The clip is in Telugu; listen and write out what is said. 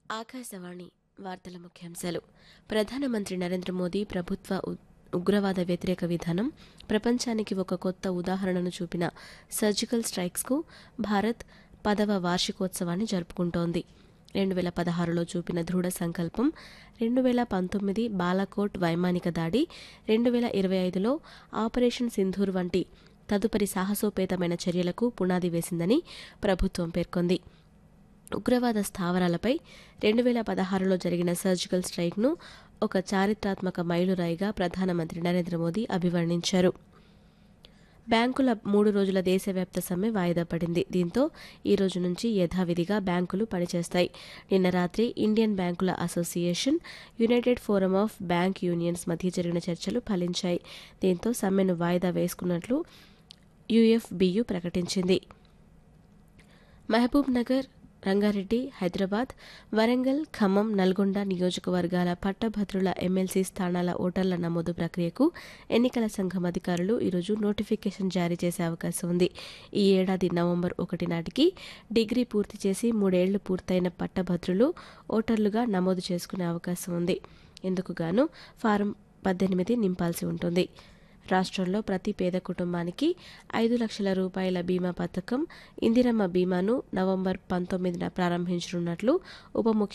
ఆకాశవాణి వార్తల ముఖ్యాంశాలు ప్రధానమంత్రి నరేంద్ర మోదీ ప్రభుత్వ ఉ- ఉగ్రవాద వ్యతిరేక విధానం ప్రపంచానికి ఒక కొత్త ఉదాహరణను చూపిన సర్జికల్ స్ట్రైక్స్కు భారత్ పదవ వార్షికోత్సవాన్ని జరుపుకుంటోంది రెండు వేల పదహారులో చూపిన దృఢ సంకల్పం రెండు వేల పంతొమ్మిది బాలాకోట్ వైమానిక దాడి రెండు వేల ఇరవై ఐదులో ఆపరేషన్ సింధూర్ వంటి తదుపరి సాహసోపేతమైన చర్యలకు పునాది వేసిందని ప్రభుత్వం పేర్కొంది ఉగ్రవాద స్థావరాలపై రెండు వేల పదహారులో జరిగిన సర్జికల్ స్ట్రైక్ను ఒక చారిత్రాత్మక మైలురాయిగా ప్రధానమంత్రి నరేంద్ర మోదీ అభివర్ణించారు బ్యాంకుల మూడు రోజుల దేశవ్యాప్త సమ్మె వాయిదా పడింది దీంతో ఈ రోజు నుంచి యథావిధిగా బ్యాంకులు పనిచేస్తాయి నిన్న రాత్రి ఇండియన్ బ్యాంకుల association united forum of bank unions మధ్య జరిగిన చర్చలు ఫలించాయి దీంతో సమ్మెను వాయిదా వేసుకున్నట్లు యుఎఫ్బియు ప్రకటించింది మహబూబ్ నగర్ రంగారెడ్డి హైదరాబాద్ వరంగల్ ఖమ్మం నల్గొండ నియోజకవర్గాల పట్టభద్రుల ఎమ్మెల్సీ స్థానాల ఓటర్ల నమోదు ప్రక్రియకు ఎన్నికల సంఘం అధికారులు ఈరోజు నోటిఫికేషన్ జారీ చేసే అవకాశం ఉంది ఈ ఏడాది నవంబర్ ఒకటి నాటికి డిగ్రీ పూర్తి చేసి మూడేళ్లు పూర్తయిన పట్టభద్రులు ఓటర్లుగా నమోదు చేసుకునే అవకాశం ఉంది ఇందుకు గాను ఫారం పద్దెనిమిది నింపాల్సి ఉంటుంది రాష్ట్రంలో ప్రతి పేద కుటుంబానికి ఐదు లక్షల రూపాయల బీమా పథకం ఇందిరమ్మ బీమాను నవంబర్ పంతొమ్మిదిన ప్రారంభించనున్నట్లు ఉప ముఖ్య